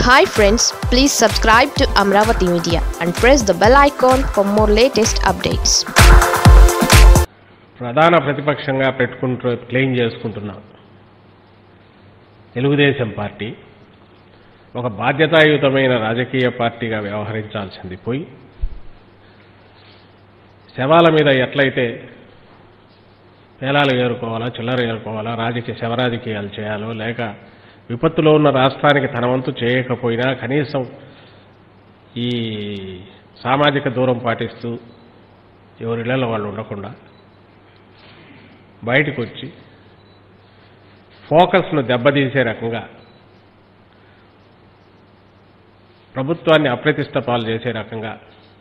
Hi friends please subscribe to Amaravati media and press the bell icon for more latest updates ప్రధాన ప్రతిపక్షంగా పెట్టుకుంటూ claim చేసుకుంటున్న Telugu Desam party ఒక బాధ్యతాయుతమైన రాజకీయ పార్టీగా వ్యవహరించాల్సింది పోయి శవాల మీద ఎట్లయితే పేలాలు ఏరుకోవాలా చిల్లర ఏరుకోవాలా రాజకీయ శవరాజకీయాలు చేయాలో లేక విపత్తులో ఉన్న రాష్ట్రానికి తన వంతు చేయకపోయినా కనీసం ఈ సామాజిక దూరం పాటిస్తూ ఎవరిళ్లలో వాళ్ళు ఉండకుండా బయటకు వచ్చి ఫోకస్ను దెబ్బతీసే రకంగా ప్రభుత్వాన్ని అప్రతిష్ట పాలు చేసే రకంగా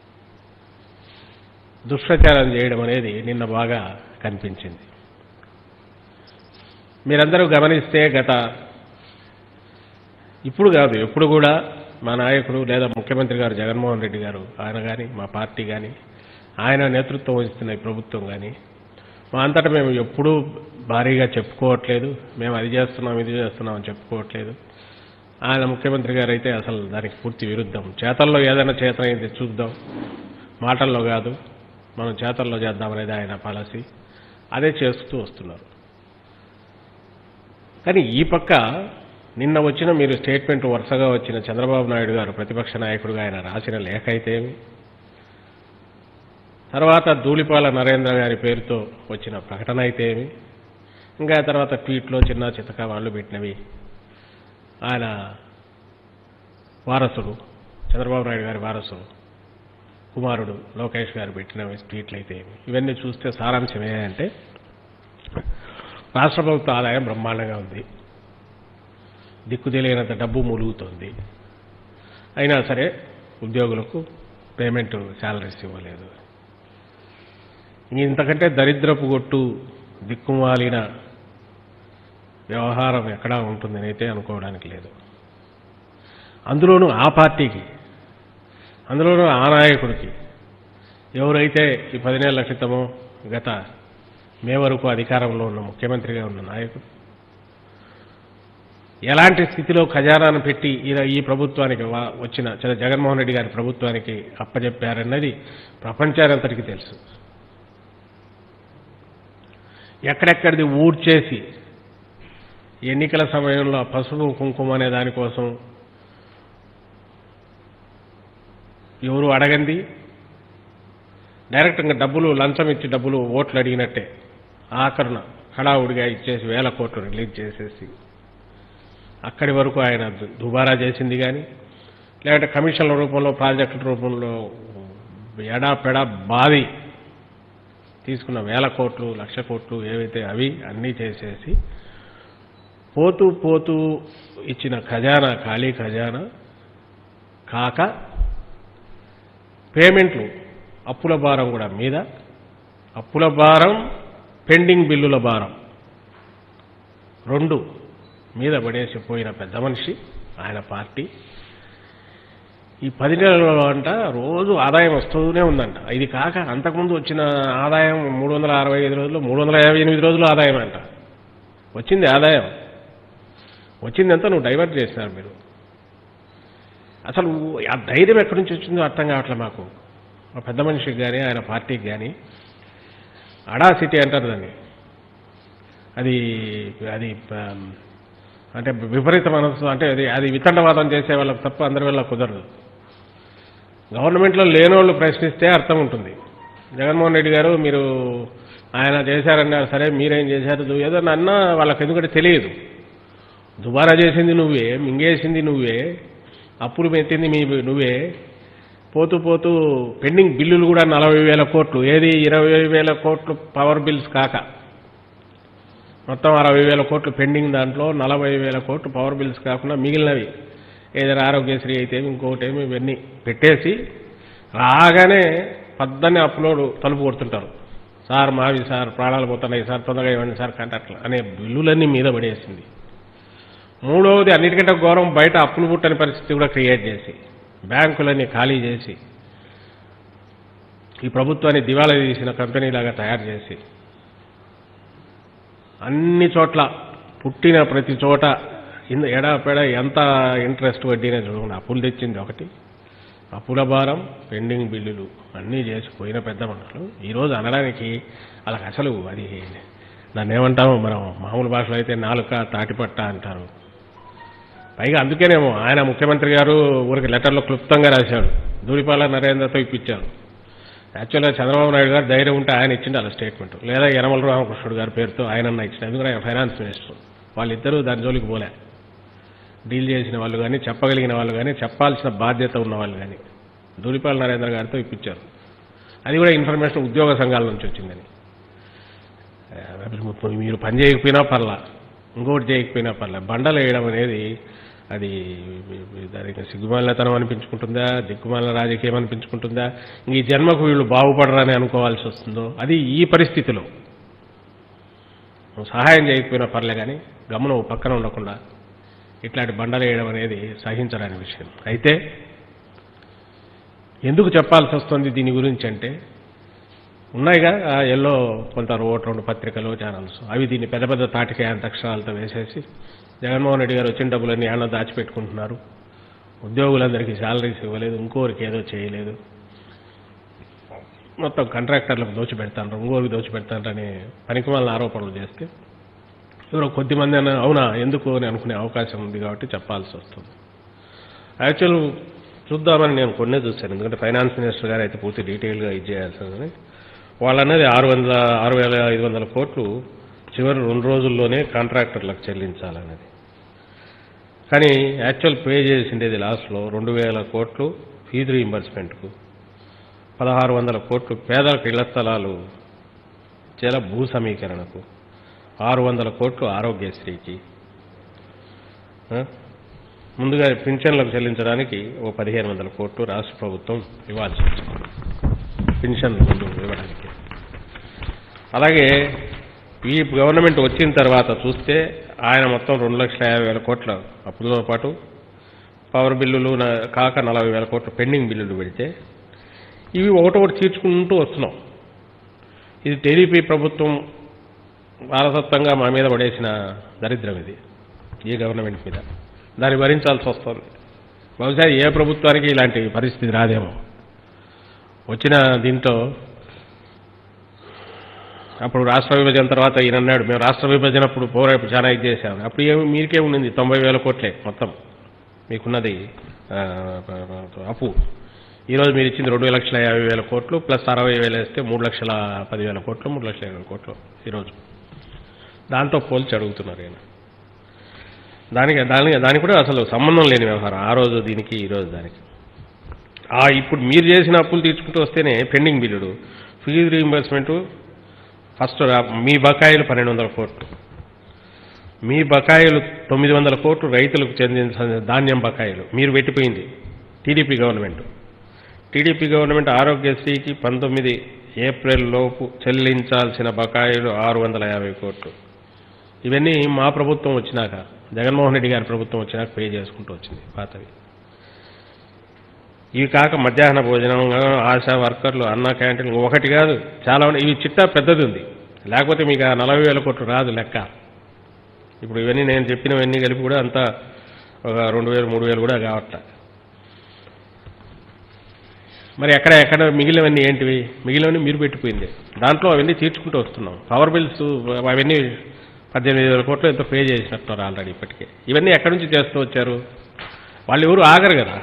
దుష్ప్రచారం చేయడం అనేది నిన్న బాగా కనిపించింది మీరందరూ గమనిస్తే గత ఇప్పుడు కాదు ఎప్పుడు కూడా మా నాయకుడు లేదా ముఖ్యమంత్రి గారు జగన్మోహన్ రెడ్డి గారు ఆయన కానీ మా పార్టీ కానీ ఆయన నేతృత్వం వహిస్తున్న ఈ ప్రభుత్వం కానీ మా అంతటా మేము ఎప్పుడూ భారీగా చెప్పుకోవట్లేదు మేము అది చేస్తున్నాం ఇది చేస్తున్నాం అని చెప్పుకోవట్లేదు ఆయన ముఖ్యమంత్రి గారు అయితే అసలు దానికి పూర్తి విరుద్ధం చేతల్లో ఏదైనా చేతనైంది చూద్దాం మాటల్లో కాదు మనం చేతల్లో చేద్దామనేది ఆయన పాలసీ అదే చేస్తూ వస్తున్నారు కానీ ఈ పక్క నిన్న వచ్చిన మీరు స్టేట్మెంట్ వరుసగా వచ్చిన చంద్రబాబు నాయుడు గారు ప్రతిపక్ష నాయకుడిగా ఆయన రాసిన లేఖ అయితే ఏమి తర్వాత ధూళిపాల నరేంద్ర గారి పేరుతో వచ్చిన ప్రకటన అయితే ఏమి ఇంకా తర్వాత ట్వీట్లో చిన్న చితక వాళ్ళు పెట్టినవి ఆయన వారసుడు చంద్రబాబు నాయుడు గారి వారసుడు కుమారుడు లోకేష్ గారు పెట్టిన ట్వీట్లు అయితే ఏమి ఇవన్నీ చూస్తే సారాంశం ఏంటంటే రాష్ట్ర ప్రభుత్వ ఆదాయం బ్రహ్మాండంగా ఉంది దిక్కు తెలియనంత డబ్బు మూలుగుతోంది అయినా సరే ఉద్యోగులకు పేమెంట్ శాలరీస్ ఇవ్వలేదు ఇంతకంటే దరిద్రపు కొట్టు దిక్కుమాలిన వ్యవహారం ఎక్కడా ఉంటుందని అయితే అనుకోవడానికి లేదు అందులోనూ ఆ పార్టీకి అందులోనూ ఆ నాయకుడికి ఎవరైతే ఈ పదినేళ్ల క్రితమో గత మే వరకు అధికారంలో ఉన్న ముఖ్యమంత్రిగా ఉన్న నాయకుడు ఎలాంటి స్థితిలో ఖజానాను పెట్టి ఈ- ఈ ప్రభుత్వానికి వా- వచ్చిన చ- జగన్మోహన్ రెడ్డి గారి ప్రభుత్వానికి అప్పజెప్పారన్నది ప్రపంచానంతటికి తెలుసు ఎక్కడెక్కడిది ఊడ్చేసి ఎన్నికల సమయంలో పసుపు కుంకుమ అనే దానికోసం ఎవరు అడగంది డైరెక్ట్ ఇంకా డబ్బులు లంచం ఇచ్చి డబ్బులు ఓట్లు అడిగినట్టే ఆఖరున హడావుడిగా ఇచ్చేసి వేల కోట్లు రిలీజ్ చేసేసి అక్కడి వరకు ఆయన దు- దుబారా చేసింది కానీ లేదంటే కమిషన్ల రూపంలో ప్రాజెక్టుల రూపంలో ఎడా పెడా బాది తీసుకున్న వేల కోట్లు లక్ష కోట్లు ఏవైతే అవి అన్నీ చేసేసి పోతూ పోతూ ఇచ్చిన ఖజానా ఖాళీ ఖజానా కాక పేమెంట్లు అప్పుల భారం కూడా మీద అప్పుల భారం పెండింగ్ బిల్లుల భారం రెండు మీద పడేసి పోయిన పెద్ద మనిషి ఆయన పార్టీ ఈ పది నెలలలో అంట రోజు ఆదాయం వస్తూనే ఉందంట ఇది కాక అంతకుముందు వచ్చిన ఆదాయం మూడు వందల అరవై ఐదు రోజులు మూడు వందల యాభై ఎనిమిది రోజులు ఆదాయం అంట వచ్చింది ఆదాయం వచ్చింది అంతా నువ్వు డైవర్ట్ చేసినారు మీరు అసలు ఆ ధైర్యం ఎక్కడి నుంచి వచ్చిందో అర్థం కావట్లే మాకు మా పెద్ద మనిషికి కానీ ఆయన పార్టీకి కానీ అడా సిటీ అంటారు దాన్ని అది అది ఆ, అంటే విపరీత మనస్సు అంటే అది అది వితండవాదం చేసే వాళ్ళకి తప్ప అందరి వల్ల కుదరదు గవర్నమెంట్లో లేనోళ్ళు ప్రశ్నిస్తే అర్థం ఉంటుంది జగన్మోహన్ రెడ్డి గారు మీరు ఆయన చేశారన్నారు సరే మీరేం చేశారు నువ్వు ఏదో అన్నా వాళ్ళకి ఎందుకంటే తెలియదు దుబారా చేసింది నువ్వే మింగేసింది నువ్వే అప్పులు పెట్టింది మీ నువ్వే పోతూ పోతూ పెండింగ్ బిల్లులు కూడా నలభై వేల కోట్లు ఏది ఇరవై వేల కోట్లు పవర్ బిల్స్ కాక మొత్తం అరవై వేల కోట్లు పెండింగ్ దాంట్లో నలభై వేల కోట్లు పవర్ బిల్స్ కాకుండా మిగిలినవి ఏదైనా ఆరోగ్యశ్రీ అయితే ఇంకొకటి ఏమి ఇవన్నీ పెట్టేసి రాగానే పద్దనే అప్లోడ్ తలుపు కొడుతుంటారు సార్ మావి సార్ ప్రాణాలు పోతున్నాయి సార్ తొందరగా ఇవ్వండి సార్ కాంటాక్ట్లు అనే బిల్లులన్నీ మీద పడేసింది మూడవది అన్నిటికంటే ఘోరం బయట అప్పులు పుట్టని పరిస్థితి కూడా క్రియేట్ చేసి బ్యాంకులన్నీ ఖాళీ చేసి ఈ ప్రభుత్వాన్ని దివాళా తీసిన కంపెనీలాగా తయారు చేసి అన్ని చోట్ల పుట్టిన ప్రతి చోట ఇంత ఎడాపెడ ఎంత ఇంట్రెస్ట్ వడ్డీనే చూడకుండా అప్పులు తెచ్చింది ఒకటి అప్పుల భారం పెండింగ్ బిల్లులు అన్నీ చేసి పోయిన పెద్ద మనుషులు ఈరోజు అనడానికి వాళ్ళకి అసలు అది దాన్ని ఏమంటాము మనం మామూలు భాషలో అయితే నాలుక తాటిపట్ట అంటారు పైగా అందుకేనేమో ఆయన ముఖ్యమంత్రి గారు ఊరికి లెటర్లో క్లుప్తంగా రాశాడు ధూళిపాల నరేంద్రతో ఇప్పించారు యాక్చువల్గా చంద్రబాబు నాయుడు గారు ధైర్యం ఉంటే ఆయన ఇచ్చిండు అలా స్టేట్మెంట్ లేదా యనమల రామకృష్ణుడు గారి పేరుతో ఆయన ఇచ్చింది ఎందుకంటే ఆయన ఫైనాన్స్ మినిస్టర్ వాళ్ళిద్దరూ దాని జోలికి పోలే డీల్ చేసిన వాళ్ళు కానీ చెప్పగలిగిన వాళ్ళు కానీ చెప్పాల్సిన బాధ్యత ఉన్న వాళ్ళు కానీ ధూళిపాల నరేంద్ర గారితో ఇప్పించారు అది కూడా ఇన్ఫర్మేషన్ ఉద్యోగ సంఘాల నుంచి వచ్చిందని ఆ, మీరు పని చేయకపోయినా పర్లా ఇంకోటి చేయకపోయినా పర్లా బండలు వేయడం అనేది అది దానికి సిగ్గుమాలినతనం అనిపించుకుంటుందా దిక్కుమాలిన రాజకీయం అనిపించుకుంటుందా ఇంక ఈ జన్మకు వీళ్ళు బాగుపడరని అనుకోవాల్సి వస్తుందో అది ఈ పరిస్థితిలో నువ్వు సహాయం చేయకపోయినా పర్లే కానీ గమనం ఓ పక్కన ఉండకుండా ఇట్లాంటి బండలు వేయడం అనేది సహించరాని విషయం అయితే ఎందుకు చెప్పాల్సి వస్తుంది దీని గురించి అంటే ఉన్నాయిగా ఆ ఎల్లో కొంత ఓటు రెండు పత్రికలు ఛానల్స్ అవి దీన్ని పెద్ద పెద్ద తాటికాయ అంత అక్షరాలతో వేసేసి జగన్మోహన్ రెడ్డి గారు వచ్చిన డబ్బులన్నీ ఏమన్నా దాచిపెట్టుకుంటున్నారు ఉద్యోగులందరికీ శాలరీస్ ఇవ్వలేదు ఇంకోరికి ఏదో చేయలేదు మొత్తం కాంట్రాక్టర్లకు దోచి పెడతాను ఇంకోరికి దోచి పెడతానని పనికిమాలిన ఆరోపణలు చేస్తే ఎవరో కొద్దిమంది అన్న అవునా ఎందుకు అని అనుకునే అవకాశం ఉంది కాబట్టి చెప్పాల్సి వస్తుంది యాక్చువల్ చూద్దామని నేను కొన్నే చూశాను ఎందుకంటే ఫైనాన్స్ మినిస్టర్ గారు అయితే పూర్తి డీటెయిల్గా ఇది చేయాల్సిందని వాళ్ళన్నది ఆరు వందల ఆరు వేల ఐదు వందల కోట్లు చివరి రెండు రోజుల్లోనే కాంట్రాక్టర్లకు చెల్లించాలన్నది కానీ యాక్చువల్ పే చేసిండేది లాస్ట్లో రెండు వేల కోట్లు ఫీజు రీయింబర్స్మెంట్కు పదహారు వందల కోట్లు పేదలకు ఇళ్ల స్థలాలు జల భూ సమీకరణకు ఆరు వందల కోట్లు ఆరోగ్యశ్రీకి ఆ? ముందుగా పింఛన్లకు చెల్లించడానికి ఓ పదిహేను వందల కోట్లు రాష్ట్ర ప్రభుత్వం ఇవ్వాల్సి వచ్చింది పింఛన్ ముందు ఇవ్వడానికి అలాగే ఈ గవర్నమెంట్ వచ్చిన తర్వాత చూస్తే ఆయన మొత్తం రెండు లక్షల యాభై వేల కోట్ల అప్పులతో పాటు పవర్ బిల్లులు న- కాక నలభై వేల కోట్ల పెండింగ్ బిల్లులు పెడితే ఇవి ఒకటొకటి తీర్చుకుంటూ వస్తున్నాం ఇది టీడీపీ ప్రభుత్వం వారసత్వంగా మా మీద పడేసిన దరిద్రం ఇది ఈ గవర్నమెంట్ మీద దాన్ని భరించాల్సి వస్తుంది బహుశా ఏ ప్రభుత్వానికి ఇలాంటి పరిస్థితి రాదేమో వచ్చిన దీంట్లో అప్పుడు రాష్ట్ర విభజన తర్వాత ఈయన అన్నాడు మేము రాష్ట్ర విభజన అప్పుడు పోరా చాలా ఇది చేశాం అప్పుడు ఏమి మీరికే ఉండింది తొంభై వేల కోట్లే మొత్తం మీకున్నది ఆ, అప్పు ఈరోజు మీరు ఇచ్చింది రెండు లక్షల యాభై వేల కోట్లు ప్లస్ అరవై వేలు వేస్తే మూడు లక్షల పదివేల కోట్లు మూడు లక్షల ఇరవై కోట్లు ఈరోజు దాంతో పోల్చి అడుగుతున్నారు ఆయన దానికి దానికి దానికి కూడా అసలు సంబంధం లేని వ్యవహారం ఆ రోజు దీనికి ఈ రోజు దానికి ఆ ఇప్పుడు మీరు చేసిన అప్పులు తీర్చుకుంటూ వస్తేనే పెండింగ్ బిల్లుడు ఫీజు రీయింబర్స్మెంట్ ఫస్ట్ రా- మీ బకాయిలు పన్నెండు వందల కోట్లు మీ బకాయిలు తొమ్మిది వందల కోట్లు రైతులకు చెందిన ధాన్యం బకాయిలు మీరు పెట్టిపోయింది టీడీపీ గవర్నమెంట్ టీడీపీ గవర్నమెంట్ ఆరోగ్యశ్రీకి పంతొమ్మిది ఏప్రిల్ లోపు చెల్లించాల్సిన బకాయిలు ఆరు వందల యాభై కోట్లు ఇవన్నీ మా ప్రభుత్వం వచ్చినాక జగన్మోహన్ రెడ్డి గారి ప్రభుత్వం వచ్చినాక పే చేసుకుంటూ వచ్చింది పాతవి ఇవి కాక మధ్యాహ్న భోజనం ఆశా వర్కర్లు అన్న క్యాంటీన్ ఒకటి కాదు చాలా ఉన్నాయి ఇవి చిట్టా పెద్దది ఉంది లేకపోతే మీకు ఆ నలభై వేల కోట్లు రాదు లెక్క ఇప్పుడు ఇవన్నీ నేను చెప్పినవన్నీ కలిపి కూడా అంతా ఒక రెండు వేలు మూడు వేలు కూడా కావట్ల మరి ఎక్కడ ఎక్కడ మిగిలినవన్నీ ఏంటివి మిగిలినవన్నీ మీరు పెట్టిపోయింది దాంట్లో అవన్నీ తీర్చుకుంటూ వస్తున్నాం పవర్ బిల్స్ అవన్నీ పద్దెనిమిది వేల కోట్లు ఎంతో పే చేసినట్టున్నారు ఆల్రెడీ ఇప్పటికే ఇవన్నీ ఎక్కడి నుంచి చేస్తూ వచ్చారు వాళ్ళు ఎవరు ఆగరు కదా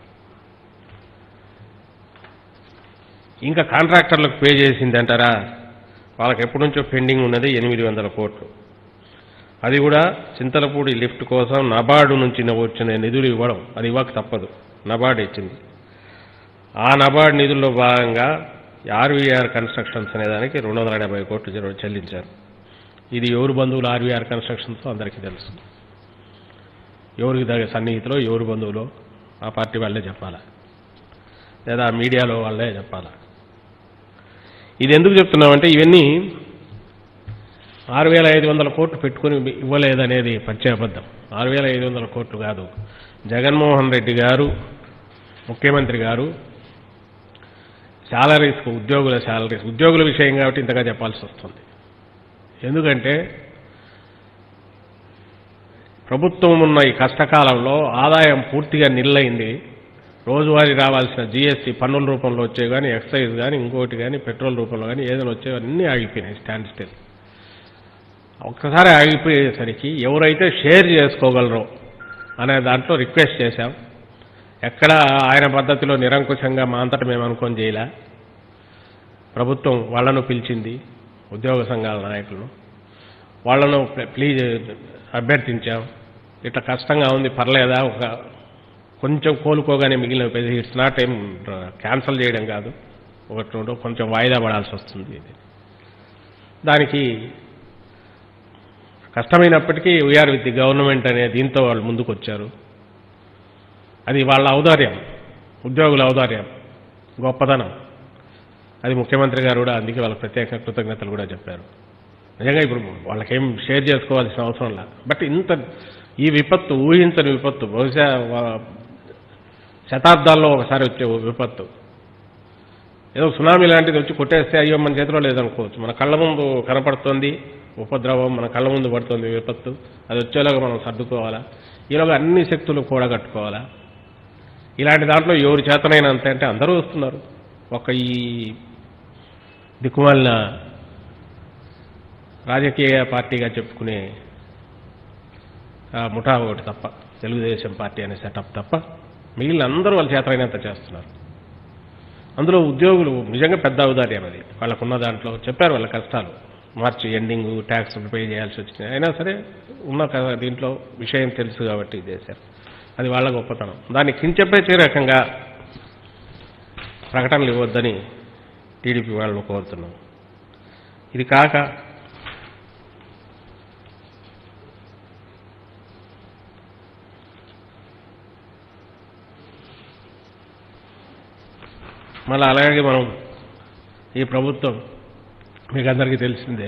ఇంకా కాంట్రాక్టర్లకు పే చేసింది అంటారా వాళ్ళకి ఎప్పటి నుంచో పెండింగ్ ఉన్నది ఎనిమిది వందల కోట్లు అది కూడా చింతలపూడి లిఫ్ట్ కోసం నబార్డు నుంచి వచ్చిన నిధులు ఇవ్వడం అది ఇవ్వక తప్పదు నబార్డు ఇచ్చింది ఆ నబార్డు నిధుల్లో భాగంగా ఆర్వీఆర్ కన్స్ట్రక్షన్స్ అనే దానికి రెండు వందల డెబ్బై కోట్లు చె- చెల్లించారు ఇది ఎవరు బంధువులు ఆర్వీఆర్ కన్స్ట్రక్షన్స్ అందరికీ తెలుసు ఎవరికి దగ్గర సన్నిహితులో ఎవరు బంధువులో ఆ పార్టీ వాళ్ళే చెప్పాలా లేదా ఆ మీడియాలో వాళ్ళే చెప్పాలా ఇది ఎందుకు చెప్తున్నామంటే ఇవన్నీ ఆరు వేల ఐదు వందల కోట్లు పెట్టుకుని ఇవ్వలేదనేది పచ్చే అబద్ధం ఆరు వేల ఐదు వందల కోట్లు కాదు జగన్మోహన్ రెడ్డి గారు ముఖ్యమంత్రి గారు శాలరీస్ ఉద్యోగుల శాలరీస్ ఉద్యోగుల విషయం కాబట్టి ఇంతగా చెప్పాల్సి వస్తుంది ఎందుకంటే ప్రభుత్వం ఉన్న ఈ కష్టకాలంలో ఆదాయం పూర్తిగా నిల్లైంది రోజువారీ రావాల్సిన జీఎస్టీ పన్నుల రూపంలో వచ్చేవి కానీ ఎక్సైజ్ కానీ ఇంకోటి కానీ పెట్రోల్ రూపంలో కానీ ఏదైనా వచ్చేవి అన్నీ ఆగిపోయినాయి స్టాండ్ స్టిల్ ఒక్కసారి ఆగిపోయేసరికి ఎవరైతే షేర్ చేసుకోగలరో అనే దాంట్లో రిక్వెస్ట్ చేశాం ఎక్కడ ఆయన పద్ధతిలో నిరంకుశంగా మా అంతటా మేము అనుకొని చేయలే ప్రభుత్వం వాళ్ళను పిలిచింది ఉద్యోగ సంఘాల నాయకులను వాళ్ళను ప్ల- ప్లీజ్ అభ్యర్థించాం ఇట్లా కష్టంగా ఉంది పర్లేదా ఒక కొంచెం కోలుకోగానే మిగిలిన ఇట్స్ నాట్ ఏం క్యాన్సిల్ చేయడం కాదు ఒకటి రెండు కొంచెం వాయిదా పడాల్సి వస్తుంది ఇది దానికి కష్టమైనప్పటికీ వీఆర్ విత్ ది గవర్నమెంట్ అనే దీంతో వాళ్ళు ముందుకు వచ్చారు అది వాళ్ళ ఔదార్యం ఉద్యోగుల ఔదార్యం గొప్పతనం అది ముఖ్యమంత్రి గారు కూడా అందుకే వాళ్ళకి ప్రత్యేక కృతజ్ఞతలు కూడా చెప్పారు నిజంగా ఇప్పుడు వాళ్ళకేం షేర్ చేసుకోవాల్సిన అవసరం లేదు బట్ ఇంత ఈ విపత్తు ఊహించని విపత్తు బహుశా వా- శతాబ్దాల్లో ఒకసారి వచ్చే విపత్తు ఏదో సునామీ లాంటిది వచ్చి కొట్టేస్తే అయ్యో మన చేతిలో లేదనుకోవచ్చు మన కళ్ళ ముందు కనపడుతోంది ఉపద్రవం మన కళ్ళ ముందు పడుతుంది విపత్తు అది వచ్చేలాగా మనం సర్దుకోవాలా ఈలోగా అన్ని శక్తులు కూడా కట్టుకోవాలా ఇలాంటి దాంట్లో ఎవరి చేతనైనంత అంటే అందరూ వస్తున్నారు ఒక ఈ దిక్కుమాలిన రాజకీయ పార్టీగా చెప్పుకునే ఆ ముఠా ఒకటి తప్ప తెలుగుదేశం పార్టీ అనే సెటప్ తప్ప మిగిలిన అందరూ వాళ్ళ చేతనైనంత చేస్తున్నారు అందులో ఉద్యోగులు నిజంగా పెద్ద ఔదార్యం అది వాళ్ళకున్న దాంట్లో చెప్పారు వాళ్ళ కష్టాలు మార్చి ఎండింగ్ ట్యాక్స్ పే చేయాల్సి వచ్చింది అయినా సరే ఉన్న క- దీంట్లో విషయం తెలుసు కాబట్టి ఇది చేశారు అది వాళ్ళ గొప్పతనం దాన్ని కించపరిచే రకంగా ప్రకటనలు ఇవ్వద్దని టీడీపీ వాళ్ళను కోరుతున్నాం ఇది కాక మళ్ళీ అలాగే మనం ఈ ప్రభుత్వం మీకు అందరికీ తెలిసిందే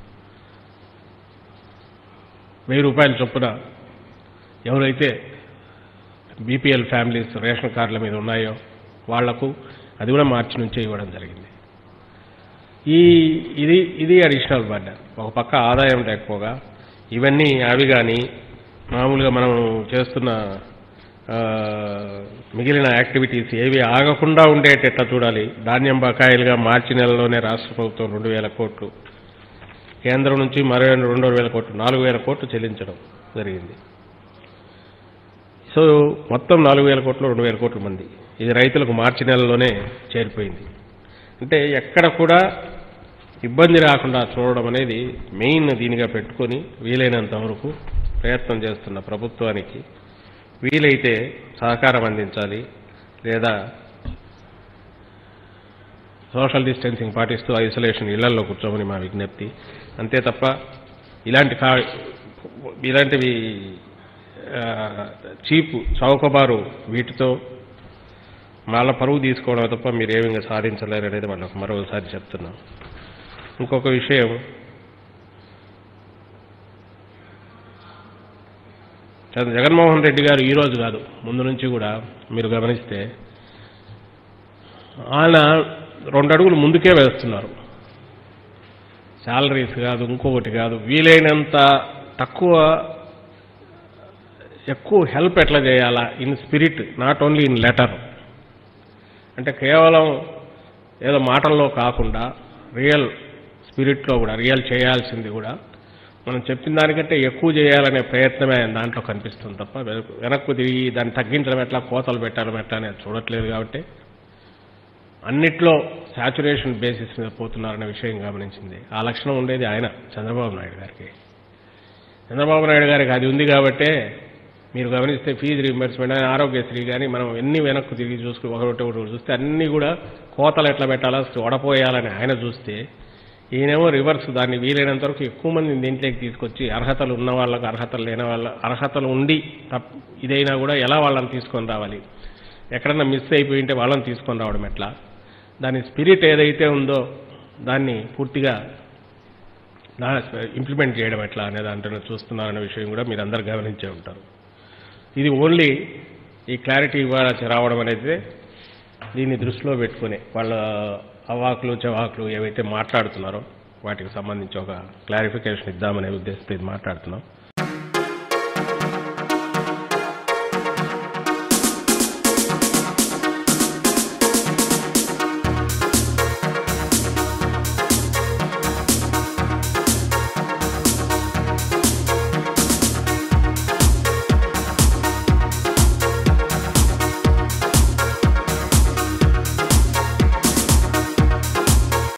వెయ్యి రూపాయల చొప్పున ఎవరైతే బీపీఎల్ ఫ్యామిలీస్ రేషన్ కార్డుల మీద ఉన్నాయో వాళ్లకు అది కూడా మార్చి నుంచే ఇవ్వడం జరిగింది ఈ ఇది ఇది అడిషనల్ బర్డన్ ఒక పక్క ఆదాయం లేకపోగా ఇవన్నీ అవి కానీ మామూలుగా మనం చేస్తున్న ఆ, మిగిలిన యాక్టివిటీస్ ఏవి ఆగకుండా ఉండేటట్లా చూడాలి ధాన్యం బకాయిలుగా మార్చి నెలలోనే రాష్ట్ర ప్రభుత్వం రెండు వేల కోట్లు కేంద్రం నుంచి మరో రెండు వేల కోట్లు నాలుగు వేల కోట్లు చెల్లించడం జరిగింది సో మొత్తం నాలుగు వేల కోట్లు రెండు వేల కోట్ల మంది ఇది రైతులకు మార్చి నెలలోనే చేరిపోయింది అంటే ఎక్కడ కూడా ఇబ్బంది రాకుండా చూడడం అనేది మెయిన్ దీనిగా పెట్టుకొని వీలైనంత వరకు ప్రయత్నం చేస్తున్న ప్రభుత్వానికి వీలైతే సహకారం అందించాలి లేదా సోషల్ డిస్టెన్సింగ్ పాటిస్తూ ఐసోలేషన్ ఇళ్లలో కూర్చోమని మా విజ్ఞప్తి అంతే తప్ప ఇలాంటి కా ఇలాంటివి ఆ, చీపు చౌకబారు వీటితో వాళ్ళ పరువు తీసుకోవడం తప్ప మీరు ఏమి ఇంకా సాధించలేరు అనేది వాళ్ళకు మరోసారి చెప్తున్నాం ఇంకొక విషయం చంద్ర- జగన్మోహన్ రెడ్డి గారు ఈ రోజు కాదు ముందు నుంచి కూడా మీరు గమనిస్తే ఆయన రెండు అడుగులు ముందుకే వేస్తున్నారు శాలరీస్ కాదు ఇంకొకటి కాదు వీలైనంత తక్కువ ఎక్కువ హెల్ప్ ఎట్లా చేయాలా in spirit not only in letter అంటే కేవలం ఏదో మాటల్లో కాకుండా రియల్ స్పిరిట్లో కూడా రియల్ చేయాల్సింది కూడా మనం చెప్పిన దానికంటే ఎక్కువ చేయాలనే ప్రయత్నమే ఆయన దాంట్లో కనిపిస్తుంది తప్ప వెనక్కు- వెనక్కు తిరిగి దాన్ని తగ్గించడం ఎట్లా కోతలు పెట్టడం ఎట్లా అనేది చూడట్లేదు కాబట్టి అన్నిట్లో శాచురేషన్ బేసిస్ మీద పోతున్నారనే విషయం గమనించింది ఆ లక్షణం ఉండేది ఆయన చంద్రబాబు నాయుడు గారికి చంద్రబాబు నాయుడు గారికి అది ఉంది కాబట్టే మీరు గమనిస్తే ఫీజు రీంబర్స్మెంట్ అని ఆరోగ్యశ్రీ కానీ మనం ఎన్ని వెనక్కు తిరిగి చూసుకుని ఒకటి ఒకటి చూస్తే అన్నీ కూడా కోతలు ఎట్లా పెట్టాలా వడపోయాలని ఆయన చూస్తే ఈయనేమో రివర్స్ దాన్ని వీలైనంత వరకు ఎక్కువ మందిని దీంట్లోకి తీసుకొచ్చి అర్హతలు ఉన్న వాళ్ళకు అర్హతలు లేని వాళ్ళ అర్హతలు ఉండి తప్ ఇదైనా కూడా ఎలా వాళ్ళని తీసుకొని రావాలి ఎక్కడన్నా మిస్ అయిపోయి ఉంటే వాళ్ళని తీసుకొని రావడం ఎట్లా దాని స్పిరిట్ ఏదైతే ఉందో దాన్ని పూర్తిగా ఇంప్లిమెంట్ చేయడం ఎట్లా అనే దాంట్లో చూస్తున్నారనే విషయం కూడా మీరు అందరు గమనించే ఉంటారు ఇది ఓన్లీ ఈ క్లారిటీ ఇవ్వాల్సి రావడం అనేది దీన్ని దృష్టిలో పెట్టుకుని వాళ్ళ అవాకులు చవాకులు ఏవైతే మాట్లాడుతున్నారో వాటికి సంబంధించి ఒక క్లారిఫికేషన్ ఇద్దామనే ఉద్దేశంతో ఇది మాట్లాడుతున్నాం